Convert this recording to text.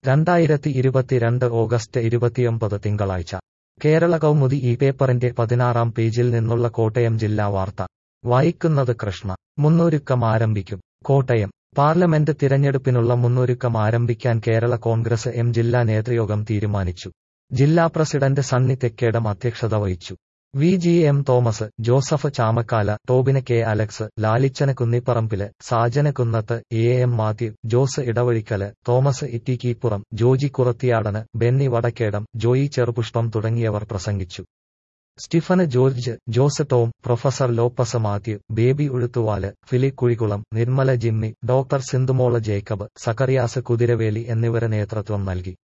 രണ്ടായിരത്തി ഇരുപത്തിരണ്ട് ഓഗസ്റ്റ് ഇരുപത്തിയൊമ്പത് തിങ്കളാഴ്ച കേരള കൗമുദി ഈ പേപ്പറിന്റെ പതിനാറാം പേജിൽ നിന്നുള്ള കോട്ടയം ജില്ലാ വാർത്ത വായിക്കുന്നത് കൃഷ്ണ മുന്നൊരുക്കം ആരംഭിക്കും കോട്ടയം പാർലമെന്റ് തിരഞ്ഞെടുപ്പിനുള്ള മുന്നൊരുക്കം ആരംഭിക്കാൻ കേരള കോൺഗ്രസ് എം ജില്ലാ നേതൃയോഗം തീരുമാനിച്ചു ജില്ലാ പ്രസിഡന്റ് സണ്ണി തെക്കേടം അധ്യക്ഷത വഹിച്ചു V G M Thomas Joseph Chamakkala Tobin K Alex Lalichan Kunnipparambil Sajan Kunnath A M Mathew Jose Edavazhikkal Thomas Ittikeepuram Joji Kurathiyadan Benny Vadakkedam Joy Cherupushpam തുടങ്ങിയവർ പ്രസംഗിച്ചു സ്റ്റീഫന് ജോർജ് ജോസ് ടോം പ്രൊഫസർ ലോപ്പസ് മാത്യു ബേബി ഉഴുത്തുവാല് ഫിലി കുഴികുളം നിർമ്മല ജിമ്മി ഡോക്ടർ സിന്ധുമോള ജേക്കബ് സക്കറിയാസ് കുതിരവേലി എന്നിവര് നേതൃത്വം നൽകി